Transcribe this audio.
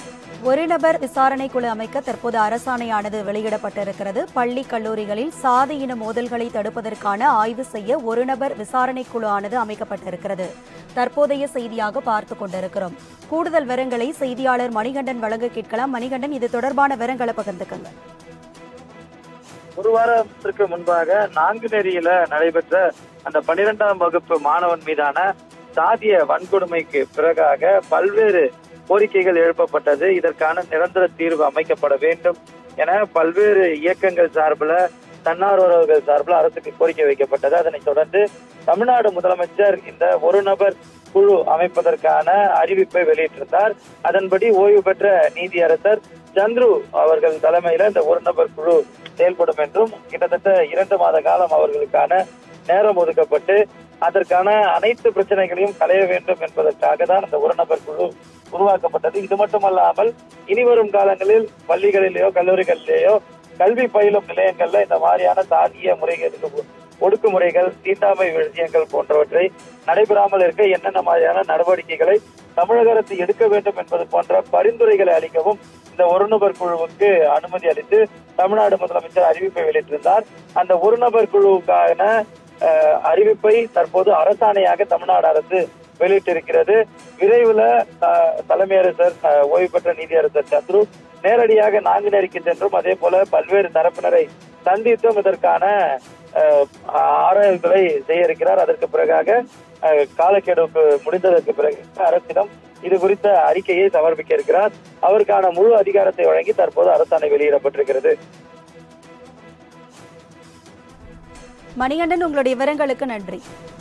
ஒரு நபர் விசாரணை குழு அமைக்க தற்போது அரசாணையானது வெளியிடப்பட்டிருக்கிறது பள்ளி கல்லூரிகளில் சாதி இன மோதல்களை தடுப்பதற்கான ஆய்வு செய்ய ஒரு நபர் விசாரணை குழு ஆனது அமைக்கப்பட்டிருக்கிறது தற்போதைய செய்தியாக பார்த்து கொண்டிருக்கிறோம் கூடுதல் விவரங்களை செய்தியாளர் மணிகண்டன் வழங்க கேட்கலாம் மணிகண்டன் இது தொடர்பான விவரங்களை பகிர்ந்துக்கங்க ஒரு வாரத்திற்கு முன்பாக நாங்குநேரியில நடைபெற்ற அந்த பன்னிரெண்டாம் வகுப்பு மாணவன் மீதான சாதிய வன்கொடுமைக்கு பிறகாக பல்வேறு கோரிக்கைகள் எழுப்பப்பட்டது இதற்கான நிரந்தர தீர்வு அமைக்கப்பட வேண்டும் என பல்வேறு இயக்கங்கள் சார்பில் தன்னார்வலர்கள் சார்பில் அரசுக்கு கோரிக்கை வைக்கப்பட்டது அதனைத் தொடர்ந்து தமிழ்நாடு முதலமைச்சர் இந்த ஒரு நபர் குழு அமைப்பதற்கான அறிவிப்பை வெளியிட்டிருந்தார் அதன்படி ஓய்வு பெற்ற நீதியரசர் சந்துரு அவர்கள் தலைமையில இந்த ஒரு நபர் குழு செயல்படும் என்றும் கிட்டத்தட்ட இரண்டு மாத காலம் அவர்களுக்கான நேரம் ஒதுக்கப்பட்டு அதற்கான அனைத்து பிரச்சனைகளையும் களைய வேண்டும் என்பதற்காக தான் இந்த ஒரு நபர் குழு உருவாக்கப்பட்டது இது மட்டுமல்லாமல் இனி வரும் காலங்களில் பள்ளிகளிலேயோ கல்லூரிகளிலேயோ கல்வி பயிலும் நிலையங்கள்ல இந்த மாதிரியான சாதிய முறைகளுக்கு ஒடுக்குமுறைகள் தீண்டாமை விஷயங்கள் போன்றவற்றை நடைபெறாமல் இருக்க என்னென்ன மாதிரியான நடவடிக்கைகளை தமிழக அரசு எடுக்க வேண்டும் என்பது போன்ற பரிந்துரைகளை அளிக்கவும் இந்த ஒரு நபர் குழுவுக்கு அனுமதி அளித்து தமிழ்நாடு முதலமைச்சர் அறிவிப்பை வெளியிட்டிருந்தார் அந்த ஒரு நபர் குழுவுக்கான அஹ், அறிவிப்பை தற்போது அரசாணையாக தமிழ்நாடு அரசு வெளியிட்டிருக்கிறது விரைவில் அஹ், தலைமை அரசர் அஹ், ஓய்வு பெற்ற நீதியரசர் சந்துரு நேரடியாக நாங்குநேரிக்கு சென்றும் அதே போல பல்வேறு தரப்பினரை சந்தித்தும் இதற்கான அஹ், ஆராய்வுகளை செய்ய இருக்கிறார் அதற்கு பிறகாக அஹ், காலக்கெடுவுக்கு முடிந்ததற்கு பிறகு அரசிடம் இது குறித்த அறிக்கையை சமர்ப்பிக்க இருக்கிறார் அவருக்கான முழு அதிகாரத்தை வழங்கி தற்போது அரசாணை வெளியிடப்பட்டிருக்கிறது மணிகண்டன் உங்களுடைய விவரங்களுக்கு நன்றி